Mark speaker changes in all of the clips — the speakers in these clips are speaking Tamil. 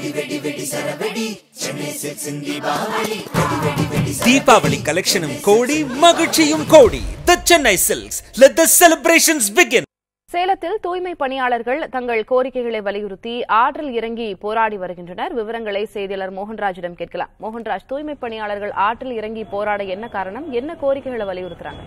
Speaker 1: தீபாவளி கலெக்ஷனும் கோடி மகிழ்ச்சியும் crore the Chennai silks let the celebrations begin
Speaker 2: சேலத்தில் தூய்மை பணியாளர்கள் தங்கள் கோரிக்கைகளை வலியுறுத்தி ஆற்றில் இறங்கி போராடி வருகின்றனர் விவரங்களை செய்தியாளர் மோகன்ராஜிடம் கேட்கலாம் மோகன்ராஜ் தூய்மை பணியாளர்கள் ஆற்றில் இறங்கி போராட என்ன காரணம் என்ன கோரிக்கைகளை வலியுறுத்துறாங்க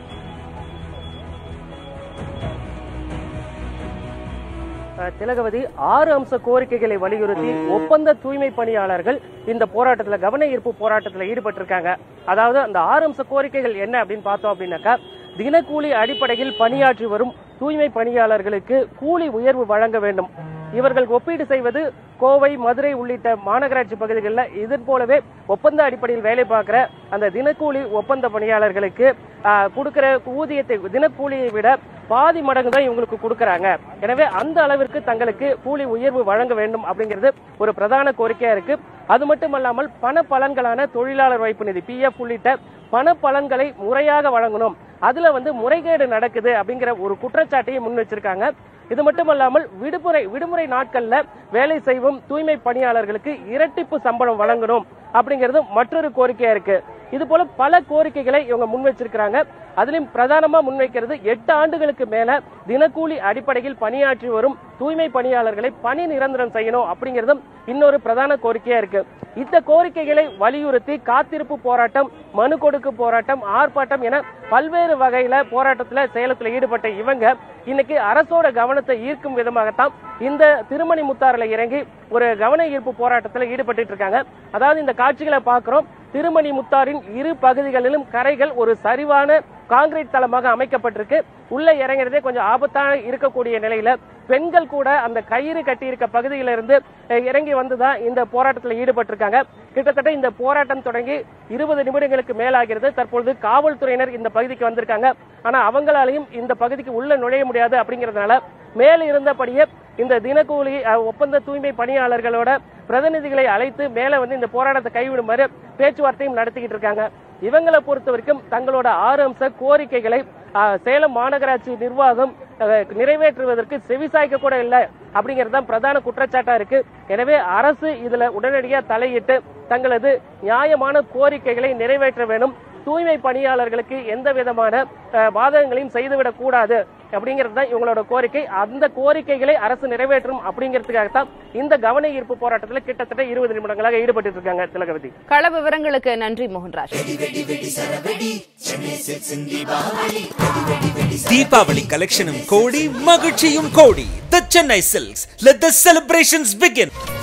Speaker 3: அஹ், திலகவதி ஆறு அம்ச கோரிக்கைகளை வலியுறுத்தி ஒப்பந்த தூய்மை பணியாளர்கள் இந்த போராட்டத்துல கவன ஈர்ப்பு போராட்டத்துல ஈடுபட்டிருக்காங்க அதாவது அந்த ஆறு அம்ச கோரிக்கைகள் என்ன அப்படின்னு பார்த்தோம் அப்படின்னாக்கா தினக்கூலி அடிப்படையில் பணியாற்றி வரும் தூய்மை பணியாளர்களுக்கு கூலி உயர்வு வழங்க வேண்டும் இவர்கள் ஒப்பீடு செய்வது கோவை மதுரை உள்ளிட்ட மாநகராட்சி பகுதிகளில் இதன் போலவே ஒப்பந்த அடிப்படையில் வேலை பார்க்கிற அந்த தினக்கூலி ஒப்பந்த பணியாளர்களுக்கு ஆஹ், கொடுக்கிற ஊதியத்தை தினக்கூலியை விட பாதி மடங்கு தான் இவங்களுக்கு கொடுக்கறாங்க எனவே அந்த அளவிற்கு தங்களுக்கு கூலி உயர்வு வழங்க வேண்டும் அப்படிங்கிறது ஒரு பிரதான கோரிக்கையா இருக்கு அது மட்டுமல்லாமல் பண பலன்களான தொழிலாளர் வைப்பு நிதி பிஎஃப் உள்ளிட்ட பண பலன்களை முறையாக வழங்கணும் அதுல வந்து முறைகேடு நடக்குது அப்படிங்கிற ஒரு குற்றச்சாட்டையும் முன் வச்சிருக்காங்க இது மட்டுமல்லாமல் விடுமுறை விடுமுறை நாட்கள்ல வேலை செய்யும் தூய்மை பணியாளர்களுக்கு இரட்டிப்பு சம்பளம் வழங்கணும் அப்படிங்கிறது மற்றொரு கோரிக்கையா இருக்கு இது போல பல கோரிக்கைகளை இவங்க முன் வச்சிருக்கிறாங்க அதிலும் பிரதானமா முன்வைக்கிறது எட்டு ஆண்டுகளுக்கு மேல தினக்கூலி அடிப்படையில் பணியாற்றி வரும் தூய்மை பணியாளர்களை பணி நிரந்தரம் செய்யணும் அப்படிங்கிறதும் இன்னொரு பிரதான கோரிக்கையா இருக்கு இந்த கோரிக்கைகளை வலியுறுத்தி காத்திருப்பு போராட்டம் மனு கொடுக்கு போராட்டம் ஆர்ப்பாட்டம் என பல்வேறு வகையில போராட்டத்துல சேலத்துல ஈடுபட்ட இவங்க இன்னைக்கு அரசோட கவனத்தை ஈர்க்கும் விதமாகத்தான் இந்த திருமணி முத்தாறுல இறங்கி ஒரு கவன ஈர்ப்பு போராட்டத்துல ஈடுபட்டு இருக்காங்க அதாவது இந்த காட்சிகளை பார்க்கிறோம் திருமணி முத்தாரின் இரு பகுதிகளிலும் கரைகள் ஒரு சரிவான காங்கிரீட் தளமாக அமைக்கப்பட்டிருக்கு உள்ள இறங்குறதே கொஞ்சம் ஆபத்தான இருக்கக்கூடிய நிலையில பெண்கள் கூட அந்த கயிறு கட்டி இருக்க பகுதியில இருந்து அஹ், இறங்கி வந்துதான் இந்த போராட்டத்தில் ஈடுபட்டிருக்காங்க கிட்டத்தட்ட இந்த போராட்டம் தொடங்கி இருபது நிமிடங்களுக்கு மேலாகிறது தற்பொழுது காவல்துறையினர் இந்த பகுதிக்கு வந்திருக்காங்க ஆனா அவங்களாலையும் இந்த பகுதிக்கு உள்ள நுழைய முடியாது அப்படிங்கறதுனால மேல இருந்தபடியே இந்த தினக்கூலி அஹ், ஒப்பந்த தூய்மை பணியாளர்களோட பிரதிநிதிகளை அழைத்து மேல வந்து இந்த போராட்டத்தை கைவிடுமாறு பேச்சுவார்த்தையும் நடத்திக்கிட்டு இருக்காங்க இவங்களை பொறுத்த வரைக்கும் தங்களோட ஆறு அம்ச கோரிக்கைகளை அஹ், சேலம் மாநகராட்சி நிர்வாகம் அஹ், நிறைவேற்றுவதற்கு செவிசாய்க்க கூட இல்லை அப்படிங்கிறது தான் பிரதான குற்றச்சாட்டா இருக்கு எனவே அரசு இதுல உடனடியா தலையிட்டு தங்களது நியாயமான கோரிக்கைகளை நிறைவேற்ற வேண்டும் தூய்மை பணியாளர்களுக்கு எந்த விதமான அஹ், பாதகங்களையும் செய்துவிடக் கூடாது அப்படிங்கிறது தான் இவங்களோட கோரிக்கை அந்த கோரிக்கைகளை அரசு நிறைவேற்றும் அப்படிங்கிறதுக்காகத்தான் இந்த கவன ஈர்ப்பு போராட்டத்தில் கிட்டத்தட்ட இருபது நிமிடங்களாக ஈடுபட்டு இருக்காங்க திலகவதி
Speaker 2: கள விவரங்களுக்கு நன்றி மோகன்ராஜ்
Speaker 1: தீபாவளி கலெக்ஷனும் கோடி மகிழ்ச்சியும் crore the Chennai silks let the celebrations begin